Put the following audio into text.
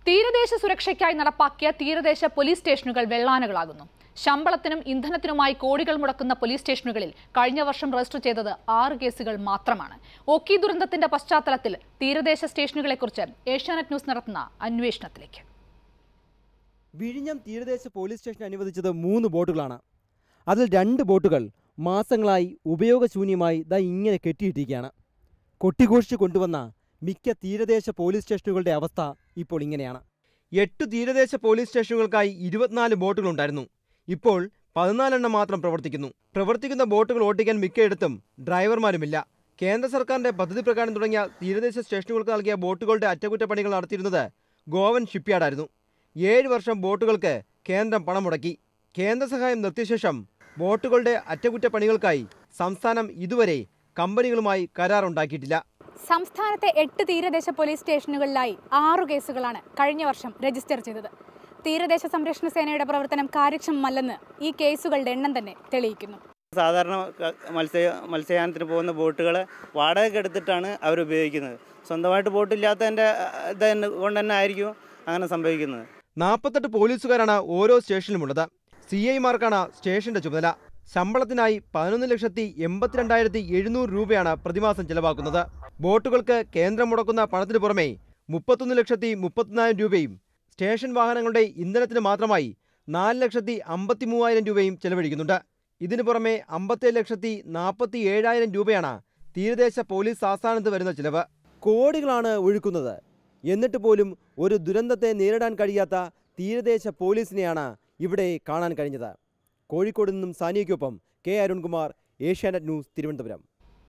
തീരദേശ സുരക്ഷയ്ക്കായി നടപ്പാക്കിയ തീരദേശ പോലീസ് സ്റ്റേഷനുകൾ വെള്ളാനകളാകുന്നു ശമ്പളത്തിനും ഇന്ധനത്തിനുമായി കോടികൾ മുടക്കുന്ന പോലീസ് സ്റ്റേഷനുകളിൽ കഴിഞ്ഞ വർഷം രജിസ്റ്റർ ചെയ്തത് ആറ് കേസുകൾ മാത്രമാണ് ഓക്കി ദുരന്തത്തിന്റെ പശ്ചാത്തലത്തിൽ തീരദേശ സ്റ്റേഷനുകളെക്കുറിച്ച് ഏഷ്യാനെറ്റ് ന്യൂസ് നടത്തുന്ന അന്വേഷണത്തിലേക്ക് വിഴിഞ്ഞം തീരദേശ പോലീസ് സ്റ്റേഷൻ അനുവദിച്ചത് മൂന്ന് ബോട്ടുകളാണ് അതിൽ രണ്ട് ബോട്ടുകൾ മാസങ്ങളായി ഉപയോഗശൂന്യമായി ദാ ഇങ്ങനെ കെട്ടിയിട്ടിരിക്കുകയാണ് കൊട്ടിഘോഷിച്ച് കൊണ്ടുവന്ന മിക്ക തീരദേശ പോലീസ് സ്റ്റേഷനുകളുടെ അവസ്ഥ ഇപ്പോൾ ഇങ്ങനെയാണ് എട്ട് തീരദേശ പോലീസ് സ്റ്റേഷനുകൾക്കായി ഇരുപത്തിനാല് ബോട്ടുകളുണ്ടായിരുന്നു ഇപ്പോൾ പതിനാലെണ്ണം മാത്രം പ്രവർത്തിക്കുന്നു പ്രവർത്തിക്കുന്ന ബോട്ടുകൾ ഓട്ടിക്കാൻ മിക്കയിടത്തും ഡ്രൈവർമാരുമില്ല കേന്ദ്ര സർക്കാരിന്റെ പദ്ധതി പ്രകാരം തുടങ്ങിയ തീരദേശ സ്റ്റേഷനുകൾക്ക് നൽകിയ ബോട്ടുകളുടെ അറ്റകുറ്റപ്പണികൾ നടത്തിയിരുന്നത് ഗോവൻ ഷിപ്പ്യാർഡായിരുന്നു ഏഴ് വർഷം ബോട്ടുകൾക്ക് കേന്ദ്രം പണം മുടക്കി കേന്ദ്ര സഹായം നിർത്തിയ ശേഷം ബോട്ടുകളുടെ അറ്റകുറ്റപ്പണികൾക്കായി സംസ്ഥാനം ഇതുവരെ കമ്പനികളുമായി കരാറുണ്ടാക്കിയിട്ടില്ല സംസ്ഥാനത്തെ എട്ട് തീരദേശ പോലീസ് സ്റ്റേഷനുകളിലായി ആറു കേസുകളാണ് കഴിഞ്ഞ വർഷം രജിസ്റ്റർ ചെയ്തത് തീരദേശ സംരക്ഷണ സേനയുടെ പ്രവർത്തനം കാര്യക്ഷമമല്ലെന്ന് ഈ കേസുകളുടെ എണ്ണം തന്നെ തെളിയിക്കുന്നു സാധാരണ ക- മത്സ്യ മത്സ്യയാനത്തിന് പോകുന്ന ബോട്ടുകൾ വാടകയ്ക്ക് എടുത്തിട്ടാണ് അവർ ഉപയോഗിക്കുന്നത് സ്വന്തമായിട്ട് ബോട്ടില്ലാത്തതിൻ്റെ ഇത് തന്നെ കൊണ്ട് തന്നെ ആയിരിക്കും അങ്ങനെ സംഭവിക്കുന്നത് നാൽപ്പത്തെട്ട് പോലീസുകാരാണ് ഓരോ സ്റ്റേഷനിലുമുള്ളത് സി ഐമാർക്കാണ് സ്റ്റേഷന്റെ ചുമതല ശമ്പളത്തിനായി പതിനൊന്ന് ലക്ഷത്തി എൺപത്തിരണ്ടായിരത്തി എഴുന്നൂറ് രൂപയാണ് പ്രതിമാസം ചെലവാക്കുന്നത് ബോട്ടുകൾക്ക് കേന്ദ്രം മുടക്കുന്ന പണത്തിന് പുറമെ മുപ്പത്തൊന്ന് ലക്ഷത്തി മുപ്പത്തിനായിരം രൂപയും സ്റ്റേഷൻ വാഹനങ്ങളുടെ ഇന്ധനത്തിന് മാത്രമായി നാല് ലക്ഷത്തി അമ്പത്തി മൂവായിരം രൂപയും ചെലവഴിക്കുന്നുണ്ട് ഇതിനു പുറമെ അമ്പത്തേഴ് ലക്ഷത്തി നാൽപ്പത്തി ഏഴായിരം രൂപയാണ് തീരദേശ പോലീസ് ആസ്ഥാനത്ത് വരുന്ന ചിലവ് കോടികളാണ് ഒഴുക്കുന്നത് എന്നിട്ട് പോലും ഒരു ദുരന്തത്തെ നേരിടാൻ കഴിയാത്ത തീരദേശ പോലീസിനെയാണ് ഇവിടെ കാണാൻ കഴിഞ്ഞത് കോഴിക്കോട് നിന്നും സാനിയയ്ക്കൊപ്പം കെ അരുൺകുമാർ ഏഷ്യാനെറ്റ് ന്യൂസ് തിരുവനന്തപുരം